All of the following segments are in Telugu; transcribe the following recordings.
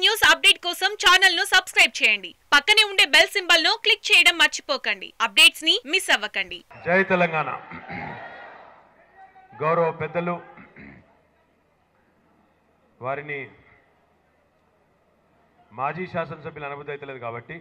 న్యూస్ అప్డేట్ కోసం ఛానల్ ను సబ్స్క్రైబ్ చేయండి పక్కనే ఉండే బెల్ సింబల్ ను క్లిక్ చేయడం మర్చిపోకండి అప్డేట్స్ ని మిస్ అవ్వకండి జై తెలంగాణ గౌరవ పెద్దలు వారిని మాజీ శాసనసభ్యులు అనుమతి అవుతలేదు కాబట్టి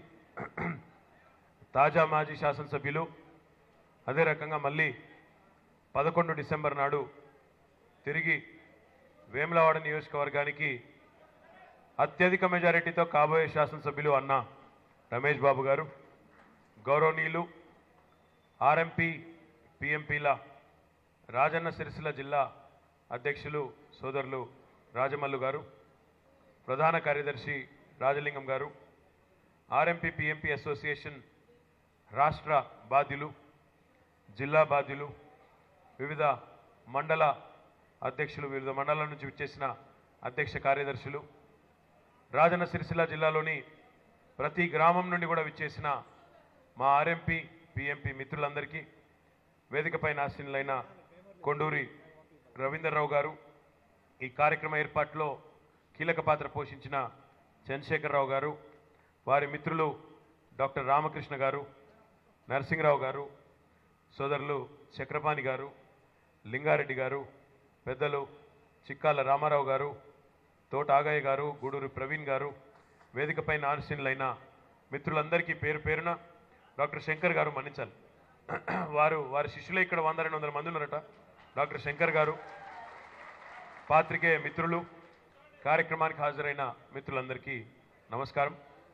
తాజా మాజీ శాసనసభ్యులు అదే రకంగా మళ్ళీ పదకొండు డిసెంబర్ నాడు తిరిగి వేములవాడ నియోజకవర్గానికి అత్యధిక మెజారిటీతో కాబోయే శాసనసభ్యులు అన్న రమేష్ బాబు గారు గౌరవనీయులు ఆర్ఎంపీ పిఎంపీల రాజన్న సిరిసిల్ల జిల్లా అధ్యక్షులు సోదరులు రాజమల్లు గారు ప్రధాన కార్యదర్శి రాజలింగం గారు ఆర్ఎంపీ పిఎంపీ అసోసియేషన్ రాష్ట్ర బాధ్యులు జిల్లా బాధ్యులు వివిధ మండల అధ్యక్షులు వివిధ మండలాల నుంచి విచ్చేసిన అధ్యక్ష కార్యదర్శులు రాజన్న సిరిసిల్ల జిల్లాలోని ప్రతి గ్రామం నుండి కూడా విచ్చేసిన మా ఆర్ఎంపీ పిఎంపీ మిత్రులందరికీ వేదికపై నాశనులైన కొండూరి రవీందర్రావు గారు ఈ కార్యక్రమ ఏర్పాటులో కీలక పాత్ర పోషించిన చంద్రశేఖరరావు గారు వారి మిత్రులు డాక్టర్ రామకృష్ణ గారు నరసింహరావు గారు సోదరులు చక్రపాణి గారు లింగారెడ్డి గారు పెద్దలు చిక్కాల రామారావు గారు తోట ఆగయ్య గారు గూడూరు ప్రవీణ్ గారు వేదికపై నాశనులైన మిత్రులందరికీ పేరు పేరున డాక్టర్ శంకర్ గారు మన్నించాలి వారు వారి శిష్యులే ఇక్కడ వంద రెండు వందల మంది ఉన్నారట డాక్టర్ శంకర్ గారు పాత్రికేయ మిత్రులు కార్యక్రమానికి హాజరైన మిత్రులందరికీ నమస్కారం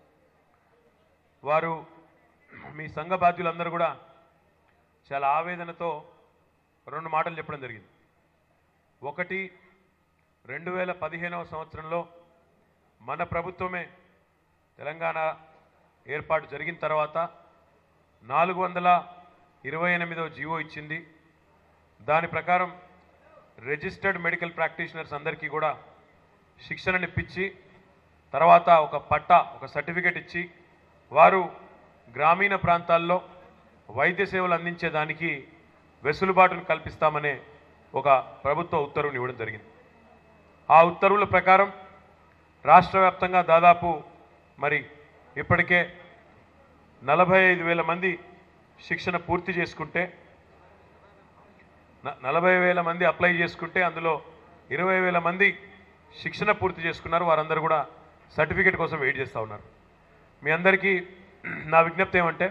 వారు మీ సంఘ బాధ్యులందరూ కూడా చాలా ఆవేదనతో రెండు మాటలు చెప్పడం జరిగింది ఒకటి రెండు వేల పదిహేనవ సంవత్సరంలో మన ప్రభుత్వమే తెలంగాణ ఏర్పాటు జరిగిన తర్వాత నాలుగు వందల ఇరవై ఎనిమిదవ జీవో ఇచ్చింది దాని ప్రకారం రిజిస్టర్డ్ మెడికల్ ప్రాక్టీషనర్స్ అందరికీ కూడా శిక్షణనిప్పించి తర్వాత ఒక పట్ట ఒక సర్టిఫికేట్ ఇచ్చి వారు గ్రామీణ ప్రాంతాల్లో వైద్య సేవలు అందించేదానికి వెసులుబాటును కల్పిస్తామనే ఒక ప్రభుత్వ ఉత్తర్వుని ఇవ్వడం జరిగింది ఆ ఉత్తర్వుల ప్రకారం రాష్ట్ర వ్యాప్తంగా దాదాపు మరి ఇప్పటికే నలభై ఐదు వేల మంది శిక్షణ పూర్తి చేసుకుంటే న- నలభై వేల మంది అప్లై చేసుకుంటే అందులో ఇరవై వేల మంది శిక్షణ పూర్తి చేసుకున్నారు వారందరూ కూడా సర్టిఫికేట్ కోసం వెయిట్ చేస్తూ ఉన్నారు మీ అందరికీ నా విజ్ఞప్తి ఏమంటే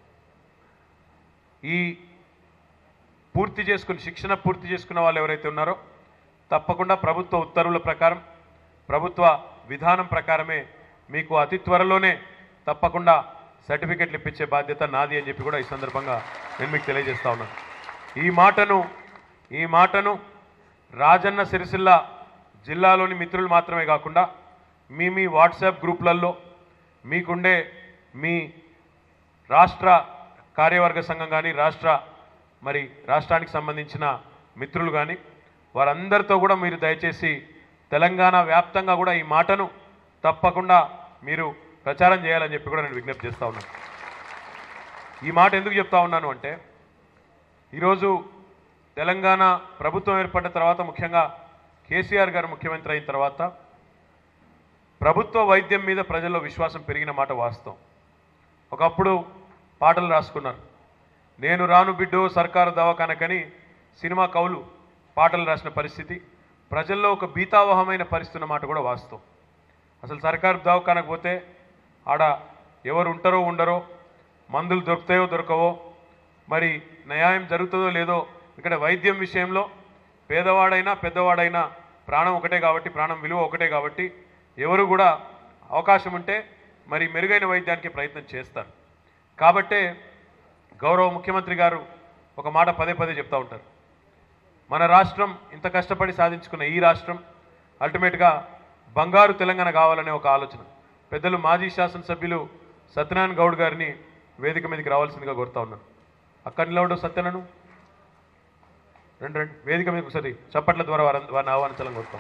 ఈ పూర్తి చేసుకుని శిక్షణ పూర్తి చేసుకున్న వాళ్ళు ఎవరైతే ఉన్నారో తప్పకుండా ప్రభుత్వ ఉత్తర్వుల ప్రకారం ప్రభుత్వ విధానం ప్రకారమే మీకు అతి త్వరలోనే తప్పకుండా సర్టిఫికెట్లు ఇప్పించే బాధ్యత నాది అని చెప్పి కూడా ఈ సందర్భంగా నేను మీకు తెలియజేస్తా ఉన్నాను ఈ మాటను ఈ మాటను రాజన్న సిరిసిల్ల జిల్లాలోని మిత్రులు మాత్రమే కాకుండా మీ మీ వాట్సాప్ గ్రూపులలో మీకుండే మీ రాష్ట్ర కార్యవర్గ సంఘం కానీ రాష్ట్ర మరి రాష్ట్రానికి సంబంధించిన మిత్రులు కానీ వారందరితో కూడా మీరు దయచేసి తెలంగాణ వ్యాప్తంగా కూడా ఈ మాటను తప్పకుండా మీరు ప్రచారం చేయాలని చెప్పి కూడా నేను విజ్ఞప్తి చేస్తా ఉన్నాను ఈ మాట ఎందుకు చెప్తా ఉన్నాను అంటే ఈరోజు తెలంగాణ ప్రభుత్వం ఏర్పడిన తర్వాత ముఖ్యంగా కేసీఆర్ గారు ముఖ్యమంత్రి అయిన తర్వాత ప్రభుత్వ వైద్యం మీద ప్రజల్లో విశ్వాసం పెరిగిన మాట వాస్తవం ఒకప్పుడు పాటలు రాసుకున్నారు నేను రాను బిడ్డో సర్కారు దవాఖానకని సినిమా కవులు పాటలు రాసిన పరిస్థితి ప్రజల్లో ఒక భీతావహమైన పరిస్థితి ఉన్న మాట కూడా వాస్తవం అసలు సర్కారు దవాఖానకు పోతే ఆడ ఎవరు ఉంటారో ఉండరో మందులు దొరుకుతాయో దొరకవో మరి న్యాయం జరుగుతుందో లేదో ఇక్కడ వైద్యం విషయంలో పేదవాడైనా పెద్దవాడైనా ప్రాణం ఒకటే కాబట్టి ప్రాణం విలువ ఒకటే కాబట్టి ఎవరు కూడా అవకాశం ఉంటే మరి మెరుగైన వైద్యానికి ప్రయత్నం చేస్తారు కాబట్టే గౌరవ ముఖ్యమంత్రి గారు ఒక మాట పదే పదే చెప్తా ఉంటారు మన రాష్ట్రం ఇంత కష్టపడి సాధించుకున్న ఈ రాష్ట్రం అల్టిమేట్గా బంగారు తెలంగాణ కావాలనే ఒక ఆలోచన పెద్దలు మాజీ శాసనసభ్యులు సత్యనారాయణ గౌడ్ గారిని వేదిక మీదకి రావాల్సిందిగా కోరుతా ఉన్నాను అక్కడ నిలవడు సత్యనను రండి రండి వేదిక మీదకి ఒకసారి చప్పట్ల ద్వారా వారిని వారిని ఆహ్వానించాలని కోరుతాం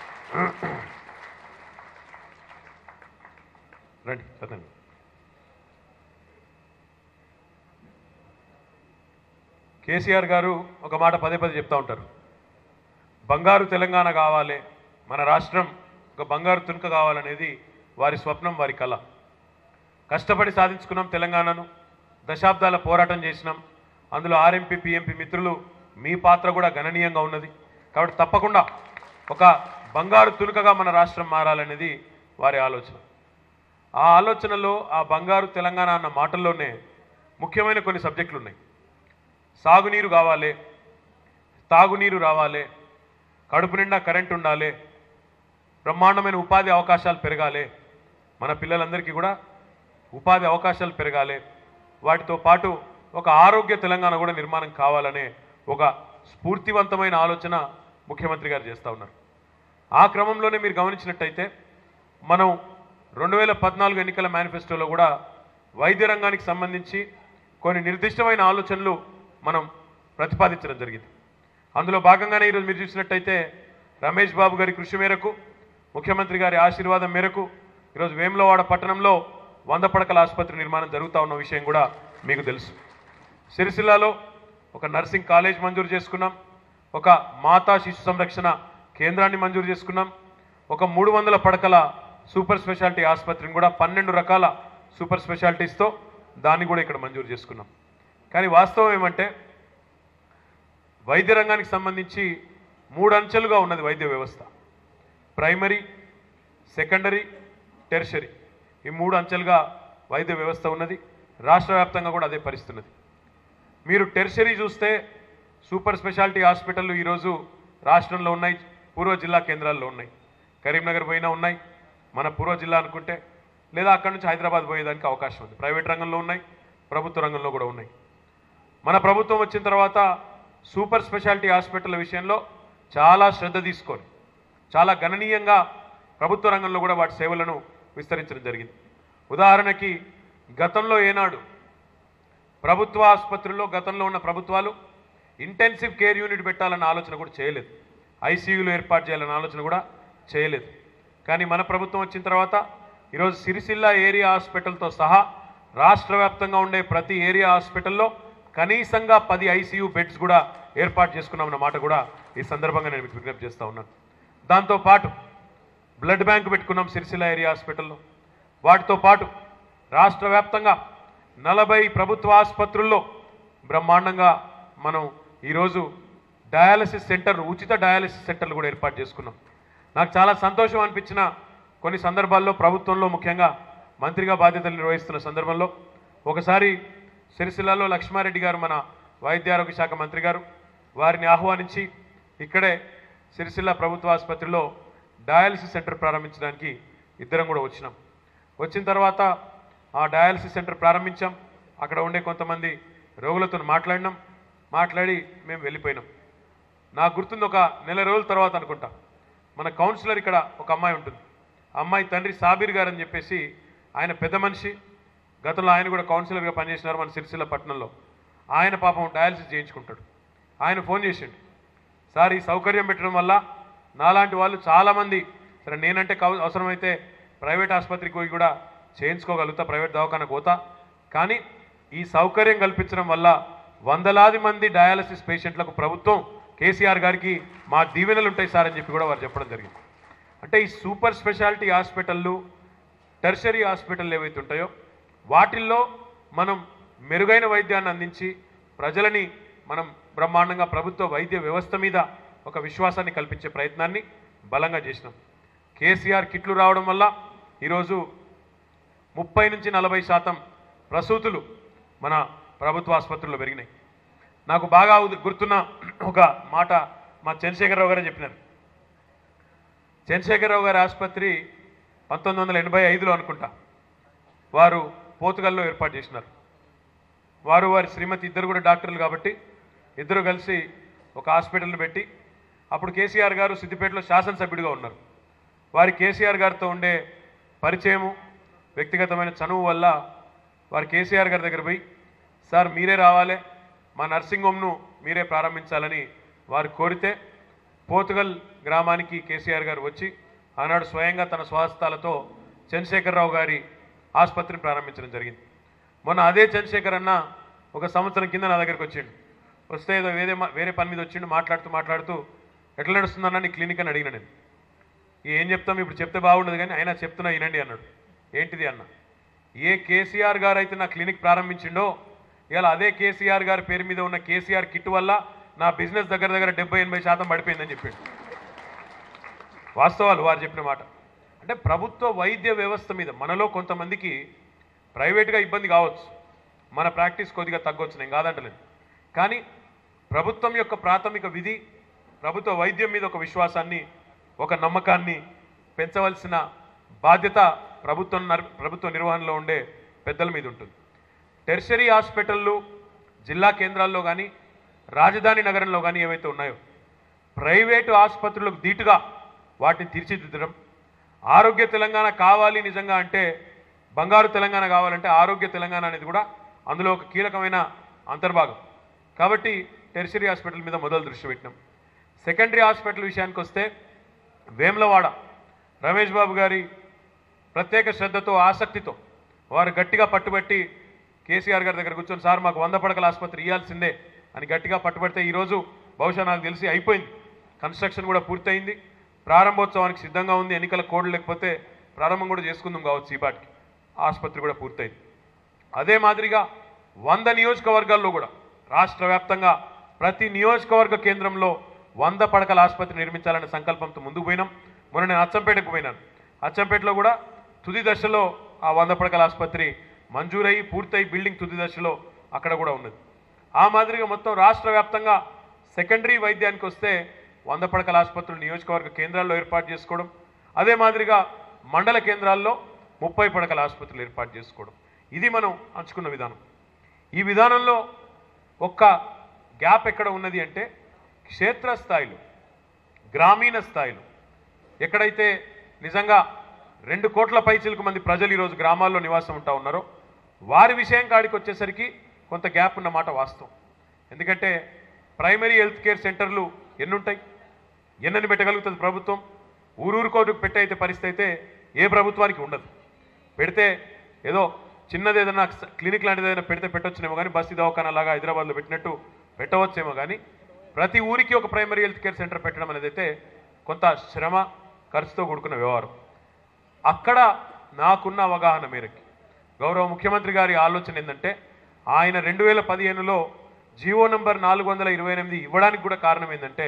రండి సత్యనారాయణ కేసీఆర్ గారు ఒక మాట పదే పదే చెప్తా ఉంటారు బంగారు తెలంగాణ కావాలి మన రాష్ట్రం ఒక బంగారు తునుక కావాలనేది వారి స్వప్నం వారి కళ కష్టపడి సాధించుకున్నాం తెలంగాణను దశాబ్దాల పోరాటం చేసినాం అందులో ఆర్ఎంపీ పిఎంపీ మిత్రులు మీ పాత్ర కూడా గణనీయంగా ఉన్నది కాబట్టి తప్పకుండా ఒక బంగారు తునుకగా మన రాష్ట్రం మారాలనేది వారి ఆలోచన ఆ ఆలోచనలో ఆ బంగారు తెలంగాణ అన్న మాటల్లోనే ముఖ్యమైన కొన్ని సబ్జెక్టులు ఉన్నాయి సాగునీరు కావాలి తాగునీరు రావాలి కడుపు నిండా కరెంట్ ఉండాలి బ్రహ్మాండమైన ఉపాధి అవకాశాలు పెరగాలి మన పిల్లలందరికీ కూడా ఉపాధి అవకాశాలు పెరగాలి వాటితో పాటు ఒక ఆరోగ్య తెలంగాణ కూడా నిర్మాణం కావాలనే ఒక స్ఫూర్తివంతమైన ఆలోచన ముఖ్యమంత్రి గారు చేస్తూ ఉన్నారు ఆ క్రమంలోనే మీరు గమనించినట్టయితే మనం రెండు వేల పద్నాలుగు ఎన్నికల మేనిఫెస్టోలో కూడా వైద్య రంగానికి సంబంధించి కొన్ని నిర్దిష్టమైన ఆలోచనలు మనం ప్రతిపాదించడం జరిగింది అందులో భాగంగానే ఈరోజు మీరు చూసినట్టయితే రమేష్ బాబు గారి కృషి మేరకు ముఖ్యమంత్రి గారి ఆశీర్వాదం మేరకు ఈరోజు వేములవాడ పట్టణంలో వంద పడకల ఆసుపత్రి నిర్మాణం జరుగుతూ ఉన్న విషయం కూడా మీకు తెలుసు సిరిసిల్లాలో ఒక నర్సింగ్ కాలేజ్ మంజూరు చేసుకున్నాం ఒక మాతా శిశు సంరక్షణ కేంద్రాన్ని మంజూరు చేసుకున్నాం ఒక మూడు వందల పడకల సూపర్ స్పెషాలిటీ ఆసుపత్రిని కూడా పన్నెండు రకాల సూపర్ స్పెషాలిటీస్తో దాన్ని కూడా ఇక్కడ మంజూరు చేసుకున్నాం కానీ వాస్తవం ఏమంటే వైద్య రంగానికి సంబంధించి మూడు అంచెలుగా ఉన్నది వైద్య వ్యవస్థ ప్రైమరీ సెకండరీ టెర్షరీ ఈ మూడు అంచెలుగా వైద్య వ్యవస్థ ఉన్నది రాష్ట్ర వ్యాప్తంగా కూడా అదే పరిస్థితి ఉన్నది మీరు టెర్షరీ చూస్తే సూపర్ స్పెషాలిటీ హాస్పిటల్ ఈరోజు రాష్ట్రంలో ఉన్నాయి పూర్వ జిల్లా కేంద్రాల్లో ఉన్నాయి కరీంనగర్ పోయినా ఉన్నాయి మన పూర్వ జిల్లా అనుకుంటే లేదా అక్కడి నుంచి హైదరాబాద్ పోయేదానికి అవకాశం ఉంది ప్రైవేట్ రంగంలో ఉన్నాయి ప్రభుత్వ రంగంలో కూడా ఉన్నాయి మన ప్రభుత్వం వచ్చిన తర్వాత సూపర్ స్పెషాలిటీ హాస్పిటల్ విషయంలో చాలా శ్రద్ధ తీసుకొని చాలా గణనీయంగా ప్రభుత్వ రంగంలో కూడా వాటి సేవలను విస్తరించడం జరిగింది ఉదాహరణకి గతంలో ఏనాడు ప్రభుత్వ ఆసుపత్రుల్లో గతంలో ఉన్న ప్రభుత్వాలు ఇంటెన్సివ్ కేర్ యూనిట్ పెట్టాలన్న ఆలోచన కూడా చేయలేదు ఐసీయూలు ఏర్పాటు చేయాలన్న ఆలోచన కూడా చేయలేదు కానీ మన ప్రభుత్వం వచ్చిన తర్వాత ఈరోజు సిరిసిల్ల ఏరియా హాస్పిటల్తో సహా రాష్ట్ర వ్యాప్తంగా ఉండే ప్రతి ఏరియా హాస్పిటల్లో కనీసంగా పది ఐసీయూ బెడ్స్ కూడా ఏర్పాటు చేసుకున్నామన్న మాట కూడా ఈ సందర్భంగా నేను మీకు విజ్ఞప్తి చేస్తా ఉన్నాను దాంతోపాటు బ్లడ్ బ్యాంక్ పెట్టుకున్నాం సిరిసిల్ల ఏరియా హాస్పిటల్లో వాటితో పాటు రాష్ట్ర వ్యాప్తంగా నలభై ప్రభుత్వ ఆసుపత్రుల్లో బ్రహ్మాండంగా మనం ఈరోజు డయాలసిస్ సెంటర్ ఉచిత డయాలసిస్ సెంటర్లు కూడా ఏర్పాటు చేసుకున్నాం నాకు చాలా సంతోషం అనిపించిన కొన్ని సందర్భాల్లో ప్రభుత్వంలో ముఖ్యంగా మంత్రిగా బాధ్యతలు నిర్వహిస్తున్న సందర్భంలో ఒకసారి సిరిసిల్లలో లక్ష్మారెడ్డి గారు మన వైద్య ఆరోగ్య శాఖ మంత్రి గారు వారిని ఆహ్వానించి ఇక్కడే సిరిసిల్ల ప్రభుత్వ ఆసుపత్రిలో డయాలసిస్ సెంటర్ ప్రారంభించడానికి ఇద్దరం కూడా వచ్చినాం వచ్చిన తర్వాత ఆ డయాలసిస్ సెంటర్ ప్రారంభించాం అక్కడ ఉండే కొంతమంది రోగులతో మాట్లాడినాం మాట్లాడి మేము వెళ్ళిపోయినాం నాకు గుర్తుంది ఒక నెల రోజుల తర్వాత అనుకుంటా మన కౌన్సిలర్ ఇక్కడ ఒక అమ్మాయి ఉంటుంది ఆ అమ్మాయి తండ్రి సాబీర్ గారు అని చెప్పేసి ఆయన పెద్ద మనిషి గతంలో ఆయన కూడా కౌన్సిలర్గా పనిచేసినారు మన సిరిసిల్ల పట్టణంలో ఆయన పాపం డయాలసిస్ చేయించుకుంటాడు ఆయన ఫోన్ చేసిండు సార్ ఈ సౌకర్యం పెట్టడం వల్ల నాలాంటి వాళ్ళు చాలామంది సరే నేనంటే కవ- అవసరమైతే ప్రైవేట్ ఆసుపత్రికి పోయి కూడా చేయించుకోగలుగుతా ప్రైవేట్ దవాఖానకు పోతా కానీ ఈ సౌకర్యం కల్పించడం వల్ల వందలాది మంది డయాలసిస్ పేషెంట్లకు ప్రభుత్వం కేసీఆర్ గారికి మా దీవెనలు ఉంటాయి సార్ అని చెప్పి కూడా వారు చెప్పడం జరిగింది అంటే ఈ సూపర్ స్పెషాలిటీ హాస్పిటళ్ళు టెర్షరీ హాస్పిటల్ ఏవైతే ఉంటాయో వాటిల్లో మనం మెరుగైన వైద్యాన్ని అందించి ప్రజలని మనం బ్రహ్మాండంగా ప్రభుత్వ వైద్య వ్యవస్థ మీద ఒక విశ్వాసాన్ని కల్పించే ప్రయత్నాన్ని బలంగా చేసినాం కేసీఆర్ కిట్లు రావడం వల్ల ఈరోజు ముప్పై నుంచి నలభై శాతం ప్రసూతులు మన ప్రభుత్వ ఆసుపత్రుల్లో పెరిగినాయి నాకు బాగా ఉద- గుర్తున్న ఒక మాట మా చంద్రశేఖరరావు గారే చెప్పినారు చంద్రశేఖరరావు గారి ఆసుపత్రి పంతొమ్మిది వందల ఎనభై ఐదులో అనుకుంటా వారు పోతుగల్లో ఏర్పాటు చేసినారు వారు వారి శ్రీమతి ఇద్దరు కూడా డాక్టర్లు కాబట్టి ఇద్దరు కలిసి ఒక హాస్పిటల్ని పెట్టి అప్పుడు కేసీఆర్ గారు సిద్దిపేటలో శాసనసభ్యుడిగా ఉన్నారు వారి కేసీఆర్ గారితో ఉండే పరిచయము వ్యక్తిగతమైన చనువు వల్ల వారు కేసీఆర్ గారి దగ్గర పోయి సార్ మీరే రావాలి మా నర్సింగ్ హోమ్ను మీరే ప్రారంభించాలని వారు కోరితే పోతుగల్ గ్రామానికి కేసీఆర్ గారు వచ్చి ఆనాడు స్వయంగా తన స్వహస్తాలతో చంద్రశేఖరరావు గారి ఆసుపత్రిని ప్రారంభించడం జరిగింది మొన్న అదే చంద్రశేఖర్ అన్న ఒక సంవత్సరం కింద నా దగ్గరికి వచ్చిండు వస్తే ఏదో వేరే మా- వేరే పని మీద వచ్చిండు మాట్లాడుతూ మాట్లాడుతూ ఎట్లా నడుస్తుందన్న నీ క్లినిక్ అని అడిగిన నేను ఏం చెప్తాం ఇప్పుడు చెప్తే బాగుండదు కానీ అయినా చెప్తున్నా వినండి అన్నాడు ఏంటిది అన్న ఏ కేసీఆర్ గారు అయితే నా క్లినిక్ ప్రారంభించిండో ఇలా అదే కేసీఆర్ గారి పేరు మీద ఉన్న కేసీఆర్ కిట్ వల్ల నా బిజినెస్ దగ్గర దగ్గర డెబ్బై ఎనభై శాతం పడిపోయిందని చెప్పాడు వాస్తవాలు వారు చెప్పిన మాట అంటే ప్రభుత్వ వైద్య వ్యవస్థ మీద మనలో కొంతమందికి ప్రైవేట్గా ఇబ్బంది కావచ్చు మన ప్రాక్టీస్ కొద్దిగా తగ్గొచ్చు నేను కాదంటలేదు కానీ ప్రభుత్వం యొక్క ప్రాథమిక విధి ప్రభుత్వ వైద్యం మీద ఒక విశ్వాసాన్ని ఒక నమ్మకాన్ని పెంచవలసిన బాధ్యత ప్రభుత్వం నర్- ప్రభుత్వ నిర్వహణలో ఉండే పెద్దల మీద ఉంటుంది టెర్షరీ హాస్పిటళ్ళు జిల్లా కేంద్రాల్లో కానీ రాజధాని నగరంలో కానీ ఏవైతే ఉన్నాయో ప్రైవేటు ఆసుపత్రులకు ధీటుగా వాటిని తీర్చిదిద్దడం ఆరోగ్య తెలంగాణ కావాలి నిజంగా అంటే బంగారు తెలంగాణ కావాలంటే ఆరోగ్య తెలంగాణ అనేది కూడా అందులో ఒక కీలకమైన అంతర్భాగం కాబట్టి టెరిషరీ హాస్పిటల్ మీద మొదలు దృష్టి పెట్టినాం సెకండరీ హాస్పిటల్ విషయానికి వస్తే వేములవాడ రమేష్ బాబు గారి ప్రత్యేక శ్రద్ధతో ఆసక్తితో వారు గట్టిగా పట్టుబట్టి కేసీఆర్ గారి దగ్గర కూర్చొని సార్ మాకు వంద పడకల ఆసుపత్రి ఇవ్వాల్సిందే అని గట్టిగా పట్టుబడితే ఈరోజు బహుశా నాకు తెలిసి అయిపోయింది కన్స్ట్రక్షన్ కూడా పూర్తయింది ప్రారంభోత్సవానికి సిద్ధంగా ఉంది ఎన్నికల కోడ్ లేకపోతే ప్రారంభం కూడా చేసుకుందాం కావచ్చు ఈ పాటికి ఆసుపత్రి కూడా పూర్తయింది అదే మాదిరిగా వంద నియోజకవర్గాల్లో కూడా రాష్ట్ర వ్యాప్తంగా ప్రతి నియోజకవర్గ కేంద్రంలో వంద పడకల ఆసుపత్రి నిర్మించాలనే సంకల్పంతో ముందుకు పోయినాం మొన్న నేను అచ్చంపేటకు పోయినాను అచ్చంపేటలో కూడా తుది దశలో ఆ వంద పడకల ఆసుపత్రి మంజూరయ్యి పూర్తయి బిల్డింగ్ తుది దశలో అక్కడ కూడా ఉన్నది ఆ మాదిరిగా మొత్తం రాష్ట్ర వ్యాప్తంగా సెకండరీ వైద్యానికి వస్తే వంద పడకల ఆసుపత్రులు నియోజకవర్గ కేంద్రాల్లో ఏర్పాటు చేసుకోవడం అదే మాదిరిగా మండల కేంద్రాల్లో ముప్పై పడకల ఆసుపత్రులు ఏర్పాటు చేసుకోవడం ఇది మనం అంచుకున్న విధానం ఈ విధానంలో ఒక్క గ్యాప్ ఎక్కడ ఉన్నది అంటే క్షేత్రస్థాయిలో గ్రామీణ స్థాయిలో ఎక్కడైతే నిజంగా రెండు కోట్ల పైచిలకు మంది ప్రజలు ఈరోజు గ్రామాల్లో నివాసం ఉంటా ఉన్నారో వారి విషయం కాడికి వచ్చేసరికి కొంత గ్యాప్ ఉన్నమాట వాస్తవం ఎందుకంటే ప్రైమరీ హెల్త్ కేర్ సెంటర్లు ఎన్నుంటాయి ఎన్నని పెట్టగలుగుతుంది ప్రభుత్వం ఊరూరుకోటుకు పెట్టే అయితే పరిస్థితి అయితే ఏ ప్రభుత్వానికి ఉండదు పెడితే ఏదో చిన్నది ఏదైనా స- క్లినిక్ లాంటిది ఏదైనా పెడితే పెట్టొచ్చునేమో కానీ బస్తీ దవాఖానా లాగా హైదరాబాద్లో పెట్టినట్టు పెట్టవచ్చేమో కానీ ప్రతి ఊరికి ఒక ప్రైమరీ హెల్త్ కేర్ సెంటర్ పెట్టడం అనేది అయితే కొంత శ్రమ ఖర్చుతో కూడుకున్న వ్యవహారం అక్కడ నాకున్న అవగాహన మేరకి గౌరవ ముఖ్యమంత్రి గారి ఆలోచన ఏంటంటే ఆయన రెండు వేల పదిహేనులో జీవో నంబర్ నాలుగు వందల ఇరవై ఎనిమిది ఇవ్వడానికి కూడా కారణం ఏంటంటే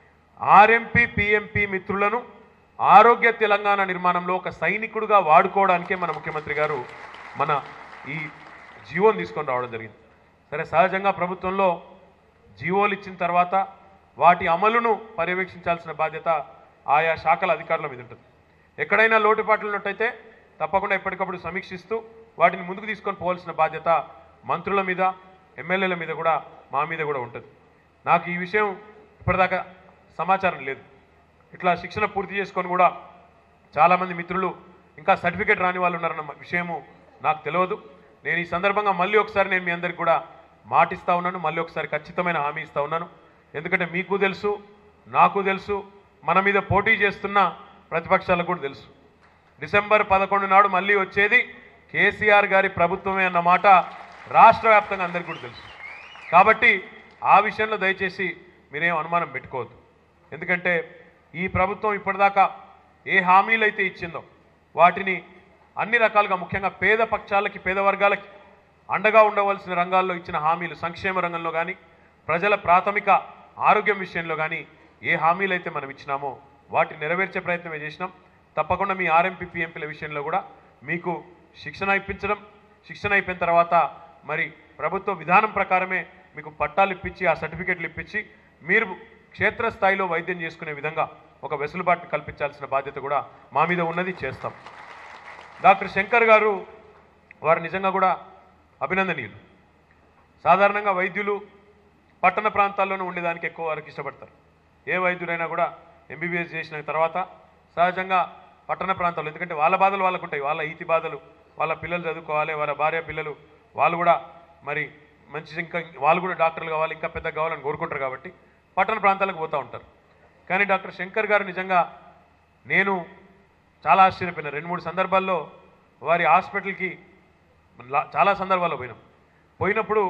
ఆర్ఎంపీ పిఎంపీ మిత్రులను ఆరోగ్య తెలంగాణ నిర్మాణంలో ఒక సైనికుడుగా వాడుకోవడానికే మన ముఖ్యమంత్రి గారు మన ఈ జీవోని తీసుకొని రావడం జరిగింది సరే సహజంగా ప్రభుత్వంలో జీవోలు ఇచ్చిన తర్వాత వాటి అమలును పర్యవేక్షించాల్సిన బాధ్యత ఆయా శాఖల అధికారుల మీద ఉంటుంది ఎక్కడైనా లోటుపాట్లు ఉన్నట్టయితే తప్పకుండా ఎప్పటికప్పుడు సమీక్షిస్తూ వాటిని ముందుకు తీసుకొని పోవాల్సిన బాధ్యత మంత్రుల మీద ఎమ్మెల్యేల మీద కూడా మా మీద కూడా ఉంటుంది నాకు ఈ విషయం ఇప్పటిదాకా సమాచారం లేదు ఇట్లా శిక్షణ పూర్తి చేసుకొని కూడా చాలామంది మిత్రులు ఇంకా సర్టిఫికేట్ రాని వాళ్ళు ఉన్నారన్న విషయము నాకు తెలియదు నేను ఈ సందర్భంగా మళ్ళీ ఒకసారి నేను మీ అందరికి కూడా మాటిస్తా ఉన్నాను మళ్ళీ ఒకసారి ఖచ్చితమైన హామీ ఇస్తా ఉన్నాను ఎందుకంటే మీకు తెలుసు నాకు తెలుసు మన మీద పోటీ చేస్తున్న ప్రతిపక్షాలకు కూడా తెలుసు డిసెంబర్ పదకొండు నాడు మళ్ళీ వచ్చేది కేసీఆర్ గారి ప్రభుత్వమే అన్న మాట రాష్ట్ర వ్యాప్తంగా అందరికీ కూడా తెలుసు కాబట్టి ఆ విషయంలో దయచేసి మీరేం అనుమానం పెట్టుకోవద్దు ఎందుకంటే ఈ ప్రభుత్వం ఇప్పటిదాకా ఏ హామీలు అయితే ఇచ్చిందో వాటిని అన్ని రకాలుగా ముఖ్యంగా పేద పక్షాలకి పేద వర్గాలకి అండగా ఉండవలసిన రంగాల్లో ఇచ్చిన హామీలు సంక్షేమ రంగంలో కానీ ప్రజల ప్రాథమిక ఆరోగ్యం విషయంలో కానీ ఏ హామీలు అయితే మనం ఇచ్చినామో వాటిని నెరవేర్చే ప్రయత్నమే చేసినాం తప్పకుండా మీ ఆర్ఎంపీ పిఎంపీల విషయంలో కూడా మీకు శిక్షణ ఇప్పించడం శిక్షణ అయిపోయిన తర్వాత మరి ప్రభుత్వ విధానం ప్రకారమే మీకు పట్టాలు ఇప్పించి ఆ సర్టిఫికెట్లు ఇప్పించి మీరు క్షేత్రస్థాయిలో వైద్యం చేసుకునే విధంగా ఒక వెసులుబాటును కల్పించాల్సిన బాధ్యత కూడా మా మీద ఉన్నది చేస్తాం డాక్టర్ శంకర్ గారు వారు నిజంగా కూడా అభినందనీయులు సాధారణంగా వైద్యులు పట్టణ ప్రాంతాల్లోనే ఉండేదానికి ఎక్కువ వారికి ఇష్టపడతారు ఏ వైద్యుడైనా కూడా ఎంబీబీఎస్ చేసిన తర్వాత సహజంగా పట్టణ ప్రాంతాల్లో ఎందుకంటే వాళ్ళ బాధలు వాళ్ళకు ఉంటాయి వాళ్ళ ఈతి బాధలు వాళ్ళ పిల్లలు చదువుకోవాలి వాళ్ళ భార్య పిల్లలు వాళ్ళు కూడా మరి మంచి ఇంకా వాళ్ళు కూడా డాక్టర్లు కావాలి ఇంకా పెద్ద కావాలని కోరుకుంటారు కాబట్టి పట్టణ ప్రాంతాలకు పోతూ ఉంటారు కానీ డాక్టర్ శంకర్ గారు నిజంగా నేను చాలా ఆశ్చర్యపోయినా రెండు మూడు సందర్భాల్లో వారి హాస్పిటల్కి లా- చాలా సందర్భాల్లో పోయినాం పోయినప్పుడు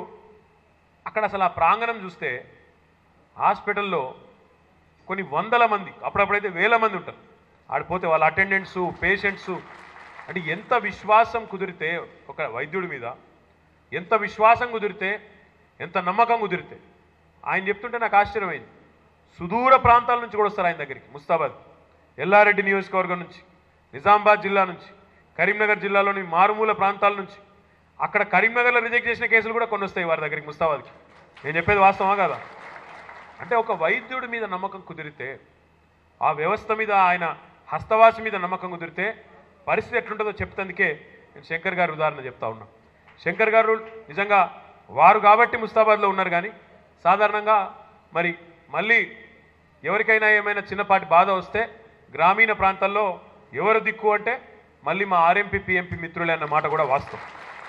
అక్కడ అసలు ఆ ప్రాంగణం చూస్తే హాస్పిటల్లో కొన్ని వందల మంది అప్పుడప్పుడైతే వేల మంది ఉంటారు ఆడిపోతే వాళ్ళ అటెండెంట్స్ పేషెంట్స్ అంటే ఎంత విశ్వాసం కుదిరితే ఒక వైద్యుడి మీద ఎంత విశ్వాసం కుదిరితే ఎంత నమ్మకం కుదిరితే ఆయన చెప్తుంటే నాకు ఆశ్చర్యమైంది సుదూర ప్రాంతాల నుంచి కూడా వస్తారు ఆయన దగ్గరికి ముస్తాబాద్ ఎల్లారెడ్డి నియోజకవర్గం నుంచి నిజామాబాద్ జిల్లా నుంచి కరీంనగర్ జిల్లాలోని మారుమూల ప్రాంతాల నుంచి అక్కడ కరీంనగర్లో రిజెక్ట్ చేసిన కేసులు కూడా కొన్ని వస్తాయి వారి దగ్గరికి ముస్తాబాద్కి నేను చెప్పేది వాస్తవమా కదా అంటే ఒక వైద్యుడి మీద నమ్మకం కుదిరితే ఆ వ్యవస్థ మీద ఆయన హస్తవాసి మీద నమ్మకం కుదిరితే పరిస్థితి ఎట్లుంటుందో చెప్తందుకే నేను శంకర్ గారి ఉదాహరణ చెప్తా ఉన్నా శంకర్ గారు నిజంగా వారు కాబట్టి ముస్తాబాద్లో ఉన్నారు కానీ సాధారణంగా మరి మళ్ళీ ఎవరికైనా ఏమైనా చిన్నపాటి బాధ వస్తే గ్రామీణ ప్రాంతాల్లో ఎవరు దిక్కు అంటే మళ్ళీ మా ఆర్ఎంపీ పిఎంపీ మిత్రులే అన్న మాట కూడా వాస్తవం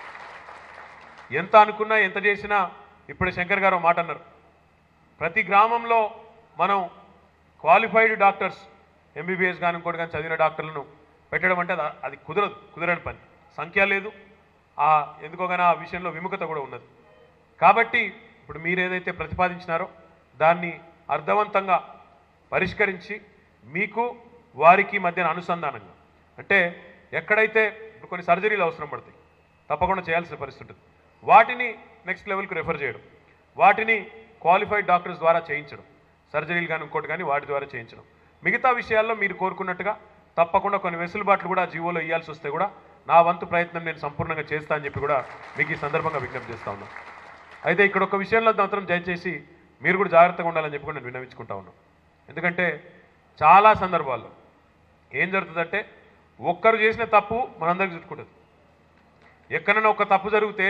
ఎంత అనుకున్నా ఎంత చేసినా ఇప్పుడు శంకర్ గారు ఒక మాట అన్నారు ప్రతి గ్రామంలో మనం క్వాలిఫైడ్ డాక్టర్స్ ఎంబీబీఎస్ కానీ ఇంకోటి కానీ చదివిన డాక్టర్లను పెట్టడం అంటే అది- అది కుదరదు కుదరని పని సంఖ్య లేదు ఆ ఎందుకో కానీ ఆ విషయంలో విముఖత కూడా ఉన్నది కాబట్టి ఇప్పుడు మీరు ఏదైతే ప్రతిపాదించినారో దాన్ని అర్థవంతంగా పరిష్కరించి మీకు వారికి మధ్యన అనుసంధానంగా అంటే ఎక్కడైతే ఇప్పుడు కొన్ని సర్జరీలు అవసరం పడతాయి తప్పకుండా చేయాల్సిన పరిస్థితి ఉంటుంది వాటిని నెక్స్ట్ లెవెల్కి రెఫర్ చేయడం వాటిని క్వాలిఫైడ్ డాక్టర్స్ ద్వారా చేయించడం సర్జరీలు కానీ ఇంకోటి కానీ వాటి ద్వారా చేయించడం మిగతా విషయాల్లో మీరు కోరుకున్నట్టుగా తప్పకుండా కొన్ని వెసులుబాట్లు కూడా జీవోలో ఇవ్వాల్సి వస్తే కూడా నా వంతు ప్రయత్నం నేను సంపూర్ణంగా చేస్తా అని చెప్పి కూడా మీకు ఈ సందర్భంగా విజ్ఞప్తి చేస్తా ఉన్నాను అయితే ఇక్కడ ఒక విషయంలో మాత్రం దయచేసి మీరు కూడా జాగ్రత్తగా ఉండాలని చెప్పి కూడా నేను విన్నవించుకుంటా ఉన్నాను ఎందుకంటే చాలా సందర్భాల్లో ఏం జరుగుతుందంటే ఒక్కరు చేసిన తప్పు మనందరికి చుట్టుకుంటుంది ఎక్కడైనా ఒక తప్పు జరిగితే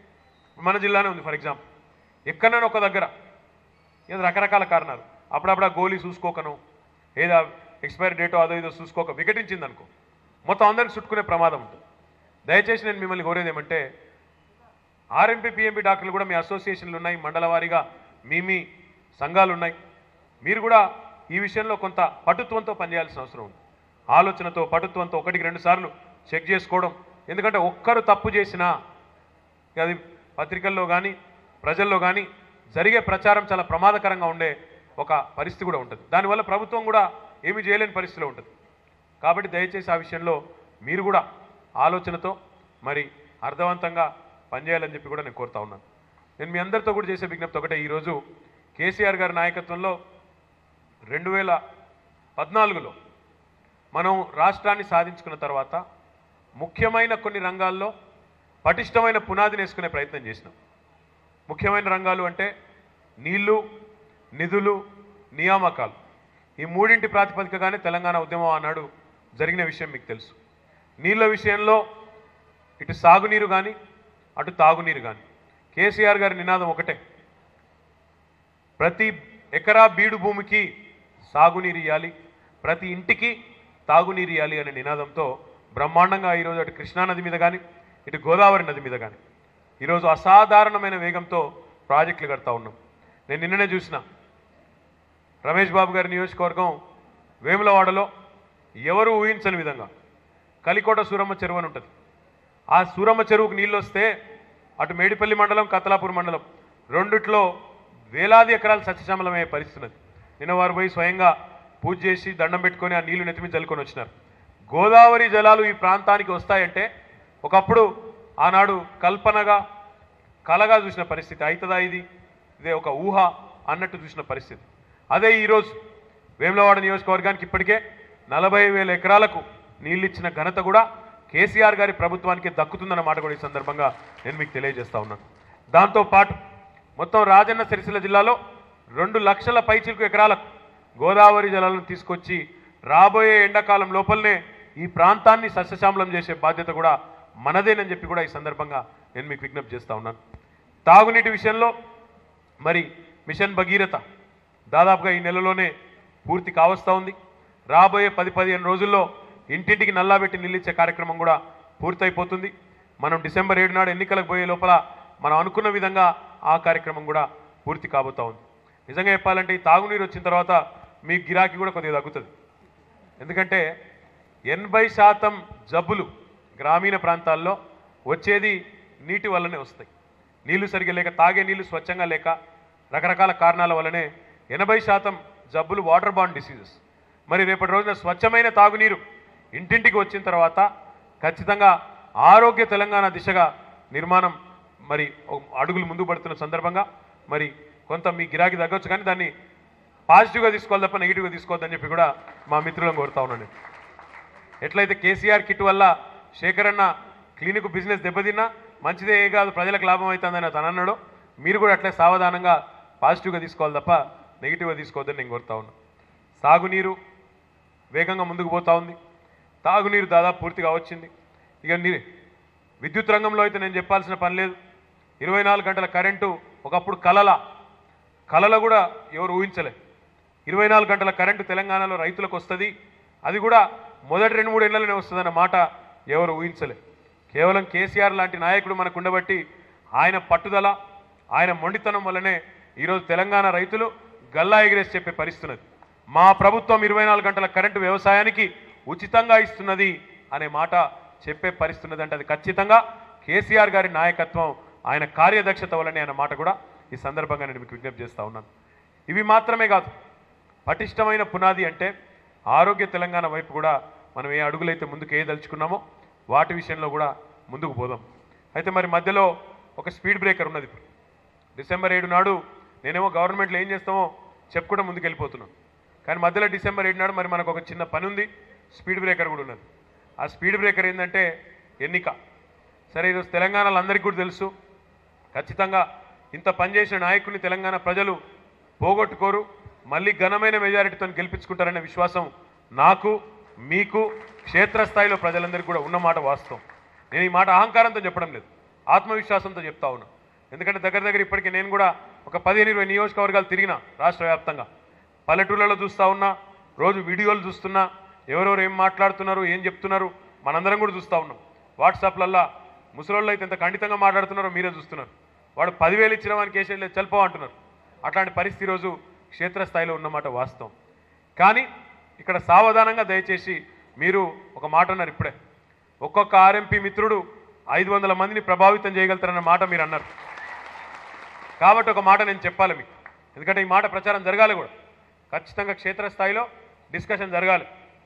మన జిల్లానే ఉంది ఫర్ ఎగ్జాంపుల్ ఎక్కడైనా ఒక దగ్గర ఏదో రకరకాల కారణాలు అప్పుడప్పుడు ఆ గోళీ చూసుకోకను ఏదో ఎక్స్పైరీ డేటో అదో ఏదో చూసుకోక వికటించింది అనుకో మొత్తం అందరికి చుట్టుకునే ప్రమాదం ఉంటుంది దయచేసి నేను మిమ్మల్ని కోరేది ఏమంటే ఆర్ఎంపీ పిఎంపీ డాక్టర్లు కూడా మీ అసోసియేషన్లు ఉన్నాయి మండల వారీగా మీ మీ సంఘాలు ఉన్నాయి మీరు కూడా ఈ విషయంలో కొంత పటుత్వంతో పనిచేయాల్సిన అవసరం ఉంది ఆలోచనతో పటుత్వంతో ఒకటికి రెండు సార్లు చెక్ చేసుకోవడం ఎందుకంటే ఒక్కరు తప్పు చేసినా అది పత్రికల్లో కానీ ప్రజల్లో కానీ జరిగే ప్రచారం చాలా ప్రమాదకరంగా ఉండే ఒక పరిస్థితి కూడా ఉంటుంది దానివల్ల ప్రభుత్వం కూడా ఏమీ చేయలేని పరిస్థితిలో ఉంటుంది కాబట్టి దయచేసి ఆ విషయంలో మీరు కూడా ఆలోచనతో మరి అర్థవంతంగా పనిచేయాలని చెప్పి కూడా నేను కోరుతా ఉన్నాను నేను మీ అందరితో కూడా చేసే విజ్ఞప్తి ఒకటే ఈరోజు కేసీఆర్ గారి నాయకత్వంలో రెండు వేల పద్నాలుగులో మనం రాష్ట్రాన్ని సాధించుకున్న తర్వాత ముఖ్యమైన కొన్ని రంగాల్లో పటిష్టమైన పునాదిని వేసుకునే ప్రయత్నం చేసినాం ముఖ్యమైన రంగాలు అంటే నీళ్లు నిధులు నియామకాలు ఈ మూడింటి ప్రాతిపదికగానే తెలంగాణ ఉద్యమం ఆనాడు జరిగిన విషయం మీకు తెలుసు నీళ్ళ విషయంలో ఇటు సాగునీరు కానీ అటు తాగునీరు కానీ కేసీఆర్ గారి నినాదం ఒకటే ప్రతి ఎకరా బీడు భూమికి సాగునీరు ఇవ్వాలి ప్రతి ఇంటికి తాగునీరు ఇవ్వాలి అనే నినాదంతో బ్రహ్మాండంగా ఈరోజు అటు కృష్ణానది మీద కానీ ఇటు గోదావరి నది మీద కానీ ఈరోజు అసాధారణమైన వేగంతో ప్రాజెక్టులు కడతా ఉన్నాం నేను నిన్ననే చూసిన రమేష్ బాబు గారి నియోజకవర్గం వేములవాడలో ఎవరు ఊహించని విధంగా కలికోట సూరమ్మ చెరువు అని ఉంటుంది ఆ సూరమ్మ చెరువుకు నీళ్ళు వస్తే అటు మేడిపల్లి మండలం కతలాపూర్ మండలం రెండిట్లో వేలాది ఎకరాలు సస్యశ్యామలమయ్యే పరిస్థితి ఉన్నది నిన్న వారు పోయి స్వయంగా పూజ చేసి దండం పెట్టుకొని ఆ నీళ్లు నెత్తిమి చల్లుకొని వచ్చినారు గోదావరి జలాలు ఈ ప్రాంతానికి వస్తాయంటే ఒకప్పుడు ఆనాడు కల్పనగా కలగా చూసిన పరిస్థితి అవుతుందా ఇది ఇదే ఒక ఊహ అన్నట్టు చూసిన పరిస్థితి అదే ఈరోజు వేములవాడ నియోజకవర్గానికి ఇప్పటికే నలభై వేల ఎకరాలకు నీళ్ళిచ్చిన ఘనత కూడా కేసీఆర్ గారి ప్రభుత్వానికి దక్కుతుందన్న మాట కూడా ఈ సందర్భంగా నేను మీకు తెలియజేస్తా ఉన్నాను దాంతో పాటు మొత్తం రాజన్న సిరిసిల్ల జిల్లాలో రెండు లక్షల పైచిలకు ఎకరాలకు గోదావరి జలాలను తీసుకొచ్చి రాబోయే ఎండాకాలం లోపలనే ఈ ప్రాంతాన్ని సస్యశ్యామలం చేసే బాధ్యత కూడా మనదేనని చెప్పి కూడా ఈ సందర్భంగా నేను మీకు విజ్ఞప్తి చేస్తా ఉన్నాను తాగునీటి విషయంలో మరి మిషన్ భగీరథ దాదాపుగా ఈ నెలలోనే పూర్తి కావస్తా ఉంది రాబోయే పది పదిహేను రోజుల్లో ఇంటింటికి నల్లాబెట్టి నిల్లిచ్చే కార్యక్రమం కూడా పూర్తయిపోతుంది మనం డిసెంబర్ ఏడు నాడు ఎన్నికలకు పోయే లోపల మనం అనుకున్న విధంగా ఆ కార్యక్రమం కూడా పూర్తి కాబోతా ఉంది నిజంగా చెప్పాలంటే ఈ తాగునీరు వచ్చిన తర్వాత మీ గిరాకీ కూడా కొద్దిగా తగ్గుతుంది ఎందుకంటే ఎనభై శాతం జబ్బులు గ్రామీణ ప్రాంతాల్లో వచ్చేది నీటి వల్లనే వస్తాయి నీళ్లు సరిగ్గా లేక తాగే నీళ్లు స్వచ్ఛంగా లేక రకరకాల కారణాల వల్లనే ఎనభై శాతం జబ్బులు వాటర్ బాండ్ డిసీజెస్ మరి రేపటి రోజున స్వచ్ఛమైన తాగునీరు ఇంటింటికి వచ్చిన తర్వాత ఖచ్చితంగా ఆరోగ్య తెలంగాణ దిశగా నిర్మాణం మరి ఒక అడుగులు ముందు పడుతున్న సందర్భంగా మరి కొంత మీ గిరాకీ తగ్గొచ్చు కానీ దాన్ని పాజిటివ్గా తీసుకోవాలి తప్ప నెగిటివ్గా తీసుకోవద్దని చెప్పి కూడా మా మిత్రులను కోరుతా ఉన్నాను నేను. ఎట్లయితే కేసీఆర్ కిట్ వల్ల శేఖరన్న క్లినిక్ బిజినెస్ దెబ్బతిన్నా మంచిదే ఏ కాదు ప్రజలకు లాభం అవుతుందని అతను అన్నాడు మీరు కూడా అట్లే సావధానంగా పాజిటివ్గా తీసుకోవాలి తప్ప నెగిటివ్గా తీసుకోవద్దని నేను కోరుతా ఉన్నాను సాగునీరు వేగంగా ముందుకు పోతా ఉంది తాగునీరు దాదాపు పూర్తిగా వచ్చింది ఇక నీ విద్యుత్ రంగంలో అయితే నేను చెప్పాల్సిన పని లేదు ఇరవై నాలుగు గంటల కరెంటు ఒకప్పుడు కలల కలల కూడా ఎవరు ఊహించలే ఇరవై నాలుగు గంటల కరెంటు తెలంగాణలో రైతులకు వస్తుంది అది కూడా మొదటి రెండు మూడు ఏళ్లలోనే వస్తుందన్న మాట ఎవరు ఊహించలే కేవలం కేసీఆర్ లాంటి నాయకుడు మనకు ఉండబట్టి ఆయన పట్టుదల ఆయన మొండితనం వల్లనే ఈరోజు తెలంగాణ రైతులు గల్లా ఎగిరేసి చెప్పే పరిస్థితున్నది మా ప్రభుత్వం ఇరవై నాలుగు గంటల కరెంటు వ్యవసాయానికి ఉచితంగా ఇస్తున్నది అనే మాట చెప్పే పరిస్థితున్నది అంటే అది ఖచ్చితంగా కేసీఆర్ గారి నాయకత్వం ఆయన కార్యదక్షత వల్లనే అన్న మాట కూడా ఈ సందర్భంగా నేను మీకు విజ్ఞప్తి చేస్తా ఉన్నాను ఇవి మాత్రమే కాదు పటిష్టమైన పునాది అంటే ఆరోగ్య తెలంగాణ వైపు కూడా మనం ఏ అడుగులైతే ముందుకు ఏ దలుచుకున్నామో వాటి విషయంలో కూడా ముందుకు పోదాం అయితే మరి మధ్యలో ఒక స్పీడ్ బ్రేకర్ ఉన్నది ఇప్పుడు డిసెంబర్ ఏడు నాడు నేనేమో గవర్నమెంట్లో ఏం చేస్తామో చెప్పుకుంటూ ముందుకు వెళ్ళిపోతున్నాం కానీ మధ్యలో డిసెంబర్ ఏడు నాడు మరి మనకు ఒక చిన్న పని ఉంది స్పీడ్ బ్రేకర్ కూడా ఉన్నది ఆ స్పీడ్ బ్రేకర్ ఏంటంటే ఎన్నిక సరే ఈరోజు తెలంగాణలో అందరికీ కూడా తెలుసు ఖచ్చితంగా ఇంత పనిచేసిన నాయకుడిని తెలంగాణ ప్రజలు పోగొట్టుకోరు మళ్ళీ ఘనమైన మెజారిటీతో గెలిపించుకుంటారనే విశ్వాసం నాకు మీకు క్షేత్రస్థాయిలో ప్రజలందరికీ కూడా ఉన్నమాట వాస్తవం నేను ఈ మాట అహంకారంతో చెప్పడం లేదు ఆత్మవిశ్వాసంతో చెప్తా ఉన్నా ఎందుకంటే దగ్గర దగ్గర ఇప్పటికే నేను కూడా ఒక పదిహేను ఇరవై నియోజకవర్గాలు తిరిగిన రాష్ట్ర వ్యాప్తంగా పల్లెటూళ్ళలో చూస్తా ఉన్నా రోజు వీడియోలు చూస్తున్నా ఎవరెవరు ఏం మాట్లాడుతున్నారు ఏం చెప్తున్నారు మనందరం కూడా చూస్తూ ఉన్నాం వాట్సాప్లల్లా ముసలోళ్ళు అయితే ఎంత ఖండితంగా మాట్లాడుతున్నారో మీరే చూస్తున్నారు వాడు పదివేలు ఇచ్చిన వానికి కేసు లేదు చల్పో అంటున్నారు అట్లాంటి పరిస్థితి ఈరోజు క్షేత్రస్థాయిలో ఉన్నమాట వాస్తవం కానీ ఇక్కడ సావధానంగా దయచేసి మీరు ఒక మాట అన్నారు ఇప్పుడే ఒక్కొక్క ఆర్ఎంపీ మిత్రుడు ఐదు వందల మందిని ప్రభావితం చేయగలుగుతారన్న మాట మీరు అన్నారు కాబట్టి ఒక మాట నేను చెప్పాలి మీకు ఎందుకంటే ఈ మాట ప్రచారం జరగాలి కూడా ఖచ్చితంగా క్షేత్రస్థాయిలో డిస్కషన్ జరగాలి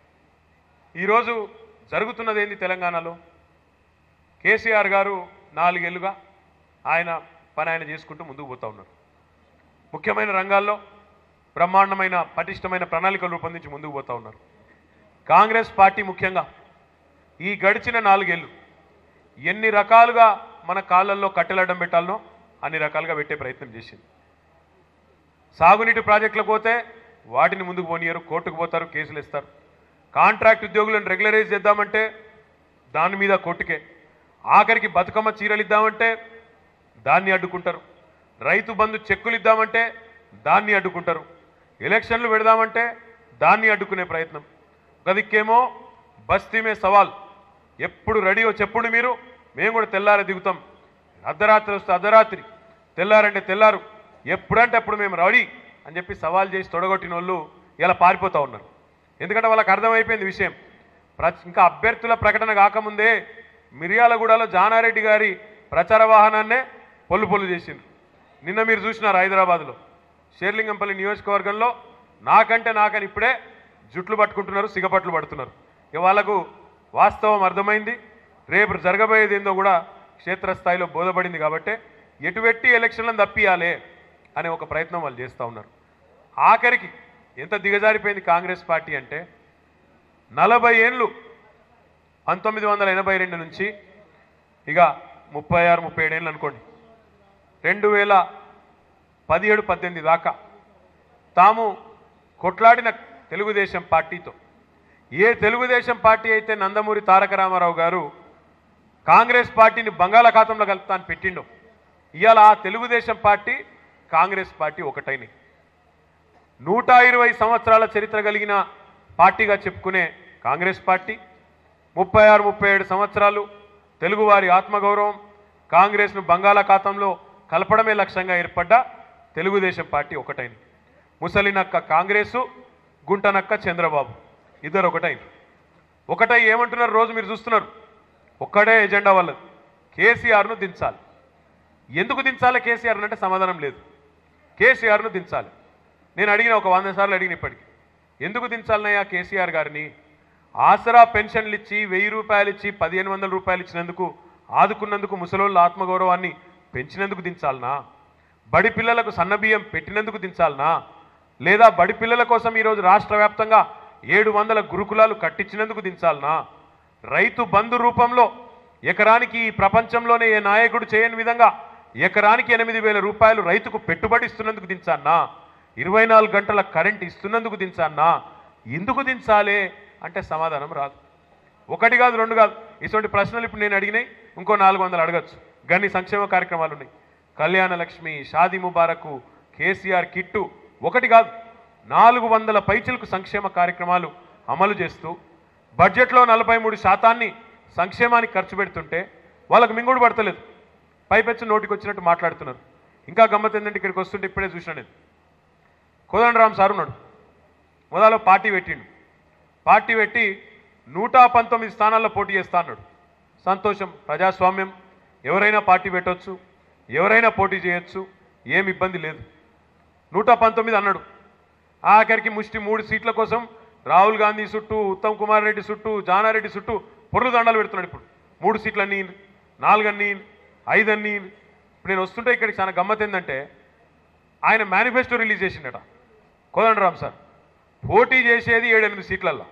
ఈరోజు జరుగుతున్నది ఏంది తెలంగాణలో కేసీఆర్ గారు నాలుగేళ్లుగా ఆయన పని ఆయన చేసుకుంటూ ముందుకు పోతా ఉన్నారు ముఖ్యమైన రంగాల్లో బ్రహ్మాండమైన పటిష్టమైన ప్రణాళికలు రూపొందించి ముందుకు పోతా ఉన్నారు కాంగ్రెస్ పార్టీ ముఖ్యంగా ఈ గడిచిన నాలుగేళ్లు ఎన్ని రకాలుగా మన కాళ్ళల్లో కట్టెలడ్డం పెట్టాలనో అన్ని రకాలుగా పెట్టే ప్రయత్నం చేసింది సాగునీటి ప్రాజెక్టులకు పోతే వాటిని ముందుకు పోనీయరు కోర్టుకు పోతారు కేసులు ఇస్తారు కాంట్రాక్ట్ ఉద్యోగులను రెగ్యులరైజ్ చేద్దామంటే దాని మీద కోర్టుకే ఆఖరికి బతుకమ్మ చీరలు ఇద్దామంటే దాన్ని అడ్డుకుంటారు రైతు బంధు చెక్కులు ఇద్దామంటే దాన్ని అడ్డుకుంటారు ఎలక్షన్లు పెడదామంటే దాన్ని అడ్డుకునే ప్రయత్నం గదిక్కేమో బస్తీమే సవాల్ ఎప్పుడు రెడీయో చెప్పుడు మీరు మేము కూడా తెల్లారి దిగుతాం అర్ధరాత్రి వస్తే అర్ధరాత్రి తెల్లారంటే తెల్లారు ఎప్పుడంటే అప్పుడు మేము రెడీ అని చెప్పి సవాల్ చేసి తొడగొట్టిన వాళ్ళు ఇలా పారిపోతూ ఉన్నారు ఎందుకంటే వాళ్ళకి అర్థమైపోయింది విషయం ప్ర- ఇంకా అభ్యర్థుల ప్రకటన కాకముందే మిర్యాలగూడలో జానారెడ్డి గారి ప్రచార వాహనాన్నే పొల్లు పొల్లు చేసిండ్రు నిన్న మీరు చూసినారు హైదరాబాద్లో షేర్లింగంపల్లి నియోజకవర్గంలో నాకంటే నాకని ఇప్పుడే జుట్లు పట్టుకుంటున్నారు సిగపట్లు పడుతున్నారు ఇక వాళ్ళకు వాస్తవం అర్థమైంది రేపు జరగబోయేది ఏందో కూడా క్షేత్రస్థాయిలో బోధపడింది కాబట్టి ఎటువెట్టి ఎలక్షన్లను తప్పియాలే అనే ఒక ప్రయత్నం వాళ్ళు చేస్తూ ఉన్నారు ఆఖరికి ఎంత దిగజారిపోయింది కాంగ్రెస్ పార్టీ అంటే నలభై ఏళ్ళు పంతొమ్మిది వందల ఎనభై రెండు నుంచి ఇక ముప్పై ఆరు ముప్పై ఏడేళ్ళు అనుకోండి రెండు వేల పదిహేడు పద్దెనిమిది దాకా తాము కొట్లాడిన తెలుగుదేశం పార్టీతో ఏ తెలుగుదేశం పార్టీ అయితే నందమూరి తారక రామారావు గారు కాంగ్రెస్ పార్టీని బంగాళాఖాతంలో కలుపుతా అని పెట్టిండో ఇవాళ ఆ తెలుగుదేశం పార్టీ కాంగ్రెస్ పార్టీ ఒకటైనవి నూట ఇరవై సంవత్సరాల చరిత్ర కలిగిన పార్టీగా చెప్పుకునే కాంగ్రెస్ పార్టీ ముప్పై ఆరు ముప్పై ఏడు సంవత్సరాలు తెలుగువారి ఆత్మగౌరవం కాంగ్రెస్ను బంగాళాఖాతంలో కలపడమే లక్ష్యంగా ఏర్పడ్డ తెలుగుదేశం పార్టీ ఒకటైంది ముసలినక్క కాంగ్రెసు గుంటనక్క చంద్రబాబు ఇద్దరు ఒకటైంది ఒకటై ఏమంటున్నారు రోజు మీరు చూస్తున్నారు ఒక్కడే ఎజెండా వాళ్ళది కేసీఆర్ను దించాలి ఎందుకు దించాలి కేసీఆర్ అంటే సమాధానం లేదు కేసీఆర్ను దించాలి నేను అడిగిన ఒక వంద సార్లు అడిగిన ఇప్పటికి ఎందుకు దించాలనయ్యా కేసీఆర్ గారిని ఆసరా పెన్షన్లు ఇచ్చి వెయ్యి రూపాయలు ఇచ్చి పదిహేను వందల రూపాయలు ఇచ్చినందుకు ఆదుకున్నందుకు ముసలోళ్ళ ఆత్మగౌరవాన్ని పెంచినందుకు దించాలనా బడి పిల్లలకు సన్నబియ్యం పెట్టినందుకు దించాలనా లేదా బడి పిల్లల కోసం ఈరోజు రాష్ట్ర వ్యాప్తంగా ఏడు వందల గురుకులాలు కట్టించినందుకు దించాలనా రైతు బంధు రూపంలో ఎకరానికి ఈ ప్రపంచంలోనే ఏ నాయకుడు చేయని విధంగా ఎకరానికి ఎనిమిది వేల రూపాయలు రైతుకు పెట్టుబడి ఇస్తున్నందుకు దించానా ఇరవై నాలుగు గంటల కరెంట్ ఇస్తున్నందుకు దించానా ఎందుకు దించాలే అంటే సమాధానం రాదు ఒకటి కాదు రెండు కాదు ఇటువంటి ప్రశ్నలు ఇప్పుడు నేను అడిగినాయి ఇంకో నాలుగు వందలు అడగచ్చు గన్ని సంక్షేమ కార్యక్రమాలు ఉన్నాయి కళ్యాణ లక్ష్మి షాదీ ముబారకు కేసీఆర్ కిట్టు ఒకటి కాదు నాలుగు వందల పైచిలకు సంక్షేమ కార్యక్రమాలు అమలు చేస్తూ బడ్జెట్లో నలభై మూడు శాతాన్ని సంక్షేమానికి ఖర్చు పెడుతుంటే వాళ్ళకు మింగుడు పడతలేదు పైపెచ్చు నోటికి వచ్చినట్టు మాట్లాడుతున్నారు ఇంకా గమ్మత్ ఏంటంటే ఇక్కడికి వస్తుంటే ఇప్పుడే చూసిన నేను కోదండరామ్ సార్ ఉన్నాడు మొదలో పార్టీ పెట్టిండు పార్టీ పెట్టి నూట పంతొమ్మిది స్థానాల్లో పోటీ చేస్తా అన్నాడు సంతోషం ప్రజాస్వామ్యం ఎవరైనా పార్టీ పెట్టొచ్చు ఎవరైనా పోటీ చేయొచ్చు ఏం ఇబ్బంది లేదు నూట పంతొమ్మిది అన్నాడు ఆఖరికి ముష్టి మూడు సీట్ల కోసం రాహుల్ గాంధీ చుట్టూ ఉత్తమ్ కుమార్ రెడ్డి చుట్టూ జానారెడ్డి చుట్టూ పొర్లు దండాలు పెడుతున్నాడు ఇప్పుడు మూడు సీట్లన్నీ నాలుగన్నీ ఐదన్నీ ఇప్పుడు నేను వస్తుంటే ఇక్కడికి చాలా గమ్మత్ ఏంటంటే ఆయన మేనిఫెస్టో రిలీజ్ చేసిండట కోదండరామ్ సార్ పోటీ చేసేది ఏడెనిమిది సీట్లల్లో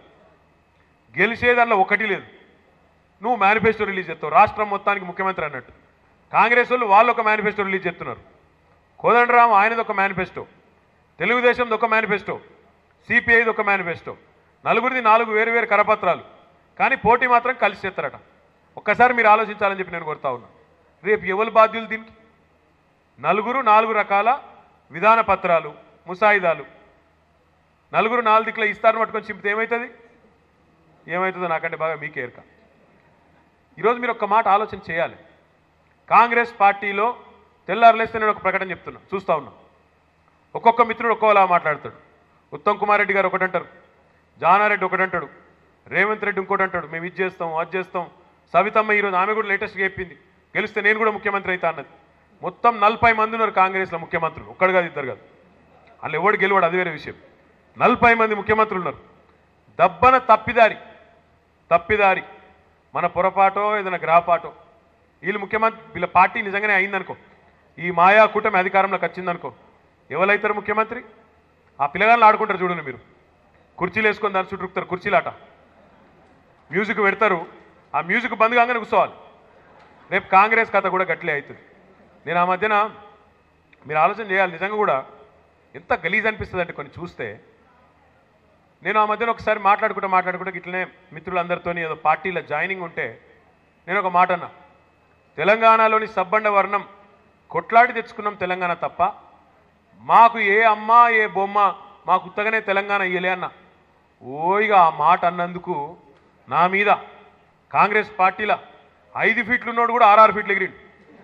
గెలిచేది అందులో ఒకటి లేదు నువ్వు మేనిఫెస్టో రిలీజ్ చేస్తావు రాష్ట్రం మొత్తానికి ముఖ్యమంత్రి అన్నట్టు కాంగ్రెస్ వాళ్ళు వాళ్ళు ఒక మేనిఫెస్టో రిలీజ్ చేస్తున్నారు కోదండరామ్ ఆయనది ఒక మేనిఫెస్టో తెలుగుదేశంది ఒక మేనిఫెస్టో సిపిఐది ఒక మేనిఫెస్టో నలుగురిది నాలుగు వేరు వేరు కరపత్రాలు కానీ పోటీ మాత్రం కలిసి చేస్తారట ఒక్కసారి మీరు ఆలోచించాలని చెప్పి నేను కోరుతా ఉన్నా రేపు ఎవరు బాధ్యులు దీనికి నలుగురు నాలుగు రకాల విధాన పత్రాలు ముసాయిదాలు నలుగురు నాలుగు దిక్కుల ఇస్తారని పట్టుకొని చింపితే ఏమవుతుంది ఏమవుతుందో నాకంటే బాగా మీకే ఎరక ఈరోజు మీరు ఒక్క మాట ఆలోచన చేయాలి కాంగ్రెస్ పార్టీలో తెల్లారులేస్తే నేను ఒక ప్రకటన చెప్తున్నా చూస్తా ఉన్నా ఒక్కొక్క మిత్రుడు ఒక్కోలా మాట్లాడతాడు ఉత్తమ్ కుమార్ రెడ్డి గారు ఒకటంటారు జానారెడ్డి ఒకటంటాడు రేవంత్ రెడ్డి ఇంకోటి అంటాడు మేము ఇది చేస్తాం అది చేస్తాం సవితమ్మ ఈరోజు ఆమె కూడా లేటెస్ట్గా చెప్పింది గెలిస్తే నేను కూడా ముఖ్యమంత్రి అవుతా అన్నది మొత్తం నలభై మంది ఉన్నారు కాంగ్రెస్లో ముఖ్యమంత్రులు ఒక్కడు కాదు ఇద్దరు కాదు వాళ్ళు ఎవడు గెలవాడు అది వేరే విషయం నలభై మంది ముఖ్యమంత్రులు ఉన్నారు దబ్బన తప్పిదారి తప్పిదారి మన పొరపాటో ఏదైనా గ్రహపాటో వీళ్ళు ముఖ్యమంత్రి వీళ్ళ పార్టీ నిజంగానే అయిందనుకో ఈ మాయా కూటమి అధికారంలోకి వచ్చిందనుకో ఎవరైతారు ముఖ్యమంత్రి ఆ పిల్లగాళ్ళు ఆడుకుంటారు చూడండి మీరు కుర్చీలు వేసుకొని దాని చుట్టూ రుక్కుతారు కుర్చీలాట మ్యూజిక్ పెడతారు ఆ మ్యూజిక్ బంద్ కాగానే కూర్చోవాలి రేపు కాంగ్రెస్ కథ కూడా గట్లే అవుతుంది నేను ఆ మధ్యన మీరు ఆలోచన చేయాలి నిజంగా కూడా ఎంత గలీజ్ అనిపిస్తుంది అంటే కొన్ని చూస్తే నేను ఆ మధ్యన ఒకసారి మాట్లాడుకుంటూ మాట్లాడుకుంటూ ఇట్లనే మిత్రులందరితో ఏదో పార్టీలో జాయినింగ్ ఉంటే నేను ఒక మాట అన్నా తెలంగాణలోని సబ్బండ వర్ణం కొట్లాడి తెచ్చుకున్నాం తెలంగాణ తప్ప మాకు ఏ అమ్మ ఏ బొమ్మ మాకు ఉత్తగానే తెలంగాణ ఇయ్యలే అన్న ఓయిగా ఆ మాట అన్నందుకు నా మీద కాంగ్రెస్ పార్టీల ఐదు ఫీట్లు ఉన్నోడు కూడా ఆరు ఫీట్లు ఎగిరిండు